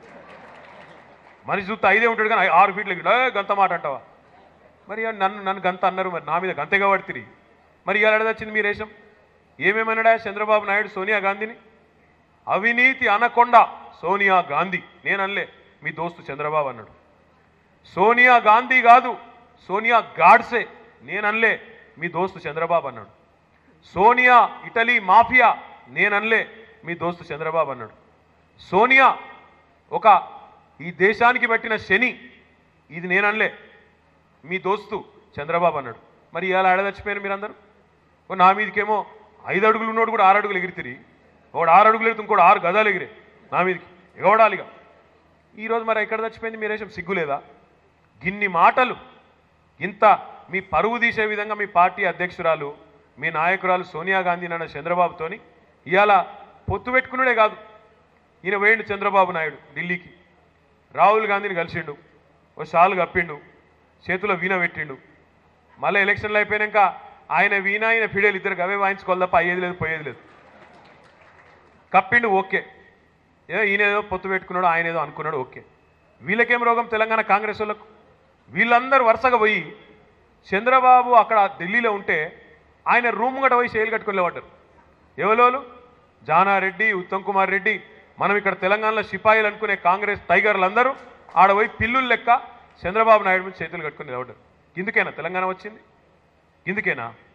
మనిషి చూస్తే ఐదే ఉంటాడు కానీ ఆరు ఫీట్లు ఎగిరిండు "ఏ, గంత మాట అంటావా మరి ఇవాళ నన్ను నన్ను గంత అన్నారు మరి నా మీద గంతగా పడుతుంది మరి ఇవాళ ఎడదొచ్చింది మీ రేషం ఏమేమన్నాడా చంద్రబాబు నాయుడు సోనియా గాంధీని అవినీతి అనకొండ సోనియా గాంధీ నేను అనలే మీ దోస్తు చంద్రబాబు అన్నాడు సోనియా గాంధీ కాదు సోనియా గాడ్సే నేను అనలే మీ దోస్తు చంద్రబాబు అన్నాడు సోనియా ఇటలీ మాఫియా నేను అనలే మీ దోస్తు చంద్రబాబు అన్నాడు సోనియా ఒక ఈ దేశానికి పెట్టిన శని ఇది నేను అనలే మీ దోస్తు చంద్రబాబు అన్నాడు మరి ఇలా ఆడదచ్చిపోయారు మీరందరూ ఓ నా మీదకేమో ఐదు అడుగులు ఉన్నోడు కూడా ఆరు అడుగులు ఎగిరితిరి ఒకడు ఆరు అడుగులు ఎగిరితే ఇంకోటి ఆరు గదాలు ఎగిరే నా మీదకి ఎగవడాలిగా ఈరోజు మరి ఎక్కడ చచ్చిపోయింది మీరేసం సిగ్గులేదా గిన్ని మాటలు ఇంత మీ పరువు తీసే విధంగా మీ పార్టీ అధ్యక్షురాలు మీ నాయకురాలు సోనియా గాంధీ నాన్న చంద్రబాబుతోని ఇవాళ పొత్తు పెట్టుకున్నాడే కాదు ఈయన వేయండు చంద్రబాబు నాయుడు ఢిల్లీకి రాహుల్ గాంధీని కలిసిండు ఓ షాలు కప్పిండు చేతిలో వీణ పెట్టిండు మళ్ళీ ఎలక్షన్లు అయిపోయాక ఆయన వీణ ఆయన ఫిడేలు ఇద్దరు అవే వాయించుకోవాలి తప్ప అయ్యేది లేదు పోయేది లేదు కప్పిండు ఓకే ఏదో ఈయన ఏదో పొత్తు పెట్టుకున్నాడు ఆయన ఏదో అనుకున్నాడు ఓకే వీళ్ళకేం రోగం తెలంగాణ కాంగ్రెస్ వాళ్ళకు వీళ్ళందరూ వరుసగా పోయి చంద్రబాబు అక్కడ ఢిల్లీలో ఉంటే ఆయన రూమ్ గట పోయి శైలు కట్టుకుని లేవడ్డారు ఎవరోలు జానారెడ్డి ఉత్తమ్ కుమార్ రెడ్డి మనం ఇక్కడ తెలంగాణలో సిపాయిలు అనుకునే కాంగ్రెస్ టైగర్లు అందరూ ఆడ పోయి పిల్లులు లెక్క చంద్రబాబు నాయుడు మీద చేతులు కట్టుకుని నిలబడ్డారు ఇందుకేనా తెలంగాణ వచ్చింది ఇందుకేనా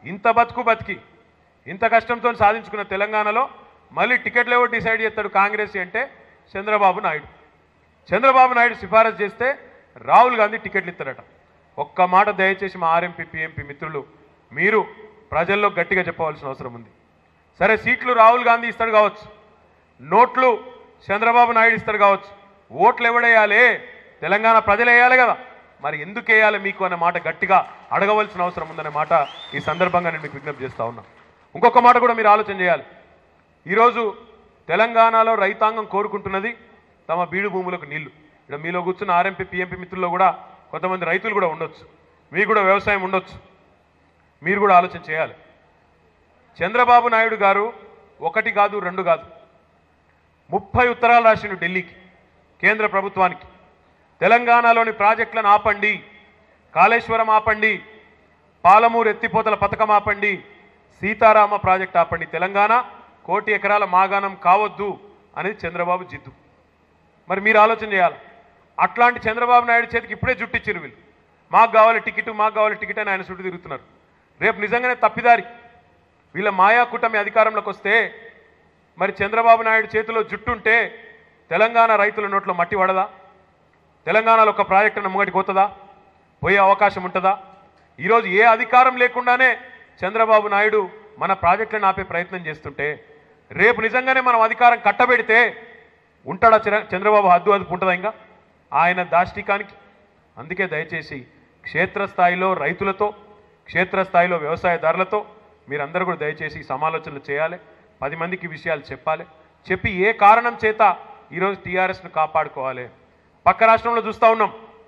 ఇంత బతుకు బతికి ఇంత కష్టంతో సాధించుకున్న తెలంగాణలో మళ్ళీ టికెట్లు ఎవరు డిసైడ్ చేస్తాడు కాంగ్రెస్ అంటే చంద్రబాబు నాయుడు చంద్రబాబు నాయుడు సిఫారసు చేస్తే రాహుల్ గాంధీ టికెట్లు ఇస్తారట ఒక్క మాట దయచేసి మా ఆర్ఎంపీ పిఎంపీ మిత్రులు మీరు ప్రజల్లో గట్టిగా చెప్పవలసిన అవసరం ఉంది సరే సీట్లు రాహుల్ గాంధీ ఇస్తాడు కావచ్చు నోట్లు చంద్రబాబు నాయుడు ఇస్తాడు కావచ్చు ఓట్లు ఎవడేయాలి తెలంగాణ ప్రజలు వేయాలి కదా మరి ఎందుకు వేయాలి మీకు అనే మాట గట్టిగా అడగవలసిన అవసరం ఉందనే మాట ఈ సందర్భంగా నేను మీకు విజ్ఞప్తి చేస్తా ఉన్నా ఇంకొక మాట కూడా మీరు ఆలోచన చేయాలి ఈరోజు తెలంగాణలో రైతాంగం కోరుకుంటున్నది తమ బీడు భూములకు నీళ్లు ఇక్కడ మీలో కూర్చున్న ఆర్ఎంపీ పిఎంపీ మిత్రుల్లో కూడా కొంతమంది రైతులు కూడా ఉండొచ్చు మీకు కూడా వ్యవసాయం ఉండొచ్చు మీరు కూడా ఆలోచన చేయాలి చంద్రబాబు నాయుడు గారు ఒకటి కాదు రెండు కాదు ముప్పై ఉత్తరాలు రాసిండు ఢిల్లీకి కేంద్ర ప్రభుత్వానికి తెలంగాణలోని ప్రాజెక్టులను ఆపండి కాళేశ్వరం ఆపండి పాలమూరు ఎత్తిపోతల పథకం ఆపండి సీతారామ ప్రాజెక్ట్ ఆపండి తెలంగాణ కోటి ఎకరాల మాగాణం కావద్దు అనేది చంద్రబాబు జిద్దు మరి మీరు ఆలోచన చేయాలి అట్లాంటి చంద్రబాబు నాయుడు చేతికి ఇప్పుడే జుట్టిచ్చారు వీళ్ళు మాకు కావాలి టికెట్ మాకు కావాలి టికెట్ అని ఆయన చుట్టూ తిరుగుతున్నారు రేపు నిజంగానే తప్పిదారి వీళ్ళ మాయా కూటమి అధికారంలోకి వస్తే మరి చంద్రబాబు నాయుడు చేతిలో జుట్టుంటే తెలంగాణ రైతుల నోట్లో మట్టి పడదా తెలంగాణలో ఒక ప్రాజెక్టును ముంగటికి పోతుందా పోయే అవకాశం ఉంటుందా ఈరోజు ఏ అధికారం లేకుండానే చంద్రబాబు నాయుడు మన ప్రాజెక్టులను ఆపే ప్రయత్నం చేస్తుంటే రేపు నిజంగానే మనం అధికారం కట్టబెడితే ఉంటాడా చర- చంద్రబాబు హద్దు అదుపు ఉంటుందా ఇంకా ఆయన దాష్టికానికి అందుకే దయచేసి క్షేత్రస్థాయిలో రైతులతో క్షేత్రస్థాయిలో వ్యవసాయదారులతో మీరందరూ కూడా దయచేసి ఈ సమాలోచనలు చేయాలి పది మందికి ఈ విషయాలు చెప్పాలి చెప్పి ఏ కారణం చేత ఈరోజు టీఆర్ఎస్ను కాపాడుకోవాలి పక్క రాష్ట్రంలో చూస్తూ ఉన్నాం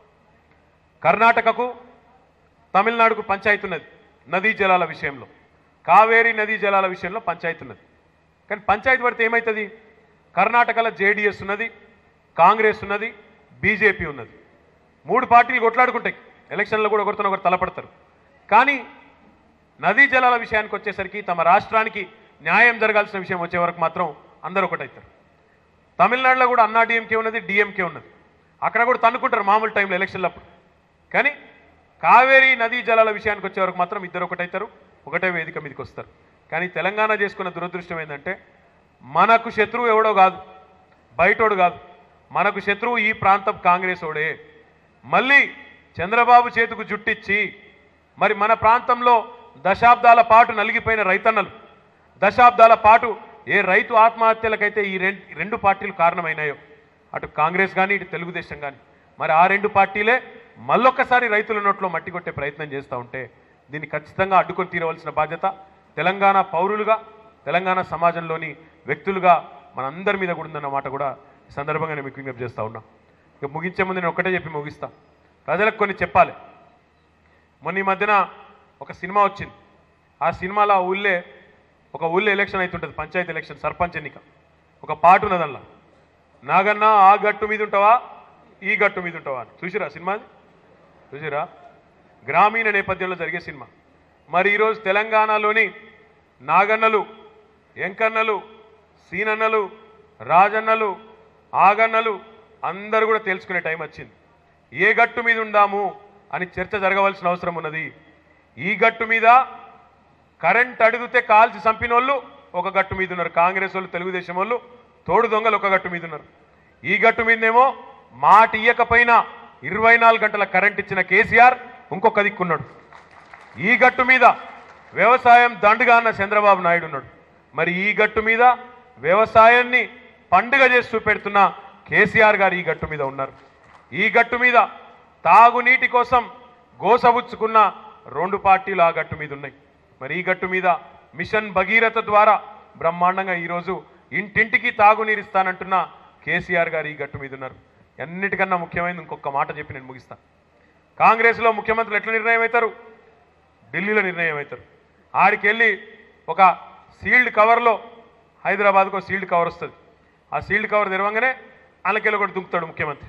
కర్ణాటకకు తమిళనాడుకు పంచాయతీ ఉన్నది నదీ జలాల విషయంలో కావేరీ నదీ జలాల విషయంలో పంచాయతీ ఉన్నది కానీ పంచాయతీ పడితే ఏమవుతుంది కర్ణాటకలో జేడీఎస్ ఉన్నది కాంగ్రెస్ ఉన్నది బీజేపీ ఉన్నది మూడు పార్టీలు కొట్లాడుకుంటాయి ఎలక్షన్లో కూడా ఒకరితో ఒకరు తలపడతారు కానీ నదీ జలాల విషయానికి వచ్చేసరికి తమ రాష్ట్రానికి న్యాయం జరగాల్సిన విషయం వచ్చే వరకు మాత్రం అందరూ ఒకటవుతారు తమిళనాడులో కూడా అన్నా డిఎంకే ఉన్నది డిఎంకే ఉన్నది అక్కడ కూడా తన్నుకుంటారు మామూలు టైంలో ఎలక్షన్లప్పుడు కానీ కావేరీ నదీ జలాల విషయానికి వచ్చే వరకు మాత్రం ఇద్దరు ఒకటవుతారు ఒకటే వేదిక మీదకి వస్తారు కానీ తెలంగాణ చేసుకున్న దురదృష్టం ఏంటంటే మనకు శత్రువు ఎవడో కాదు బయటోడు కాదు మనకు శత్రువు ఈ ప్రాంతం కాంగ్రెస్ ఓడే మళ్ళీ చంద్రబాబు చేతుకు జుట్టిచ్చి మరి మన ప్రాంతంలో దశాబ్దాల పాటు నలిగిపోయిన రైతన్నలు దశాబ్దాల పాటు ఏ రైతు ఆత్మహత్యలకైతే ఈ రెం- రెండు పార్టీలు కారణమైనాయో అటు కాంగ్రెస్ కానీ ఇటు తెలుగుదేశం కానీ మరి ఆ రెండు పార్టీలే మళ్ళొక్కసారి రైతుల నోట్లో మట్టి కొట్టే ప్రయత్నం చేస్తూ ఉంటే దీన్ని ఖచ్చితంగా అడ్డుకొని తీరవలసిన బాధ్యత తెలంగాణ పౌరులుగా తెలంగాణ సమాజంలోని వ్యక్తులుగా మనందరి మీద కూడా ఉందన్న మాట కూడా ఈ సందర్భంగా నేను మీకు విజ్ఞప్తి చేస్తా ఉన్నా ఇక ముగించే ముందు నేను ఒక్కటే చెప్పి ముగిస్తా ప్రజలకు కొన్ని చెప్పాలి మొన్న ఈ మధ్యన ఒక సినిమా వచ్చింది ఆ సినిమాలో ఆ ఊళ్ళే ఒక ఊళ్ళో ఎలక్షన్ అవుతుంటుంది పంచాయతీ ఎలక్షన్ సర్పంచ్ ఎన్నిక ఒక పాట ఉన్నది అందులో నాగన్న ఆ గట్టు మీద ఉంటావా ఈ గట్టు మీద ఉంటావా అని చూసిరా సినిమా అది? చూసిరా గ్రామీణ నేపథ్యంలో జరిగే సినిమా మరి ఈరోజు తెలంగాణలోని నాగన్నలు ఎంకన్నలు సీనన్నలు రాజన్నలు ఆగన్నలు అందరూ కూడా తెలుసుకునే టైం వచ్చింది ఏ గట్టు మీద ఉందాము అని చర్చ జరగవలసిన అవసరం ఉన్నది ఈ గట్టు మీద కరెంట్ అడిగితే కాల్చి చంపినోళ్ళు ఒక గట్టు మీద ఉన్నారు కాంగ్రెస్ వాళ్ళు తెలుగుదేశం వాళ్ళు తోడు దొంగలు ఒక గట్టు మీద ఉన్నారు ఈ గట్టు మీదనేమో మాట ఇయ్యకపోయినా ఇరవై నాలుగు గంటల కరెంట్ ఇచ్చిన కేసీఆర్ ఇంకొక దిక్కున్నాడు ఈ గట్టు మీద వ్యవసాయం దండుగా అన్న చంద్రబాబు నాయుడు ఉన్నాడు మరి ఈ గట్టు మీద వ్యవసాయాన్ని పండుగ చేసి చూపెడుతున్న కేసీఆర్ గారు ఈ గట్టు మీద ఉన్నారు ఈ గట్టు మీద తాగునీటి కోసం గోసబుచ్చుకున్న రెండు పార్టీలు ఆ గట్టు మీద ఉన్నాయి మరి ఈ గట్టు మీద మిషన్ భగీరథ ద్వారా బ్రహ్మాండంగా ఈరోజు ఇంటింటికి తాగునీరు ఇస్తానంటున్న కేసీఆర్ గారు ఈ గట్టు మీద ఉన్నారు అన్నిటికన్నా ముఖ్యమైనది ఇంకొక మాట చెప్పి నేను ముగిస్తాను కాంగ్రెస్లో ముఖ్యమంత్రులు ఎట్లా నిర్ణయం అవుతారు ఢిల్లీలో నిర్ణయం అవుతారు ఆడికి వెళ్ళి ఒక సీల్డ్ కవర్లో హైదరాబాద్కు సీల్డ్ కవర్ వస్తుంది ఆ సీల్డ్ కవర్ తెరవంగానే వాళ్ళకెళ్ళి ఒకటి దుంకుతాడు ముఖ్యమంత్రి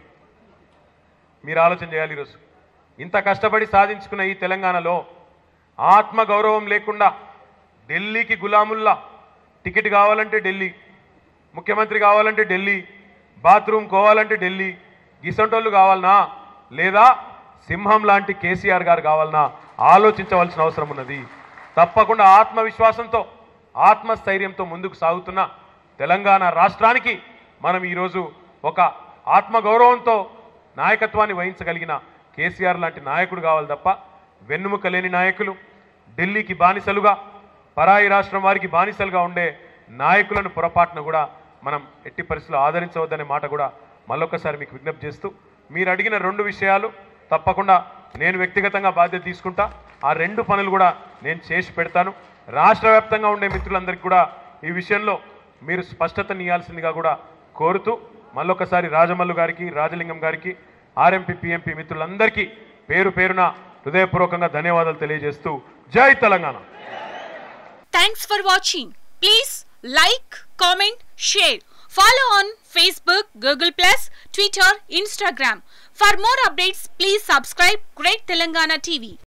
మీరు ఆలోచన చేయాలి ఈరోజు ఇంత కష్టపడి సాధించుకున్న ఈ తెలంగాణలో ఆత్మ గౌరవం లేకుండా ఢిల్లీకి గులాముల్లా టికెట్ కావాలంటే ఢిల్లీ ముఖ్యమంత్రి కావాలంటే ఢిల్లీ బాత్రూమ్ కోవాలంటే ఢిల్లీ గిసంటోళ్ళు కావాలనా లేదా సింహం లాంటి కేసీఆర్ గారు కావాలనా ఆలోచించవలసిన అవసరం ఉన్నది తప్పకుండా ఆత్మవిశ్వాసంతో ఆత్మస్థైర్యంతో ముందుకు సాగుతున్న తెలంగాణ రాష్ట్రానికి మనం ఈరోజు ఒక ఆత్మగౌరవంతో నాయకత్వాన్ని వహించగలిగిన కేసీఆర్ లాంటి నాయకుడు కావాలి తప్ప వెన్నుముక లేని నాయకులు ఢిల్లీకి బానిసలుగా పరాయి రాష్ట్రం వారికి బానిసలుగా ఉండే నాయకులను పొరపాటున కూడా మనం ఎట్టి పరిస్థితుల్లో ఆదరించవద్దనే మాట కూడా మళ్ళొక్కసారి మీకు విజ్ఞప్తి చేస్తూ మీరు అడిగిన రెండు విషయాలు తప్పకుండా నేను వ్యక్తిగతంగా బాధ్యత తీసుకుంటా ఆ రెండు పనులు కూడా నేను చేసి పెడతాను రాష్ట్ర వ్యాప్తంగా ఉండే మిత్రులందరికీ కూడా ఈ విషయంలో మీరు స్పష్టత నీయాల్సిందిగా కూడా కోరుతూ మళ్ళొకసారి రాజమల్లు గారికి రాజలింగం గారికి ఆర్ఎంపీ పిఎంపీ మిత్రులందరికీ పేరు పేరున హృదయపూర్వకంగా ధన్యవాదాలు తెలియజేస్తూ జై Telangana Thanks for watching. Please like, comment, share. Follow on Facebook, Google Plus, Twitter, Instagram. For more updates, please subscribe Great Telangana TV.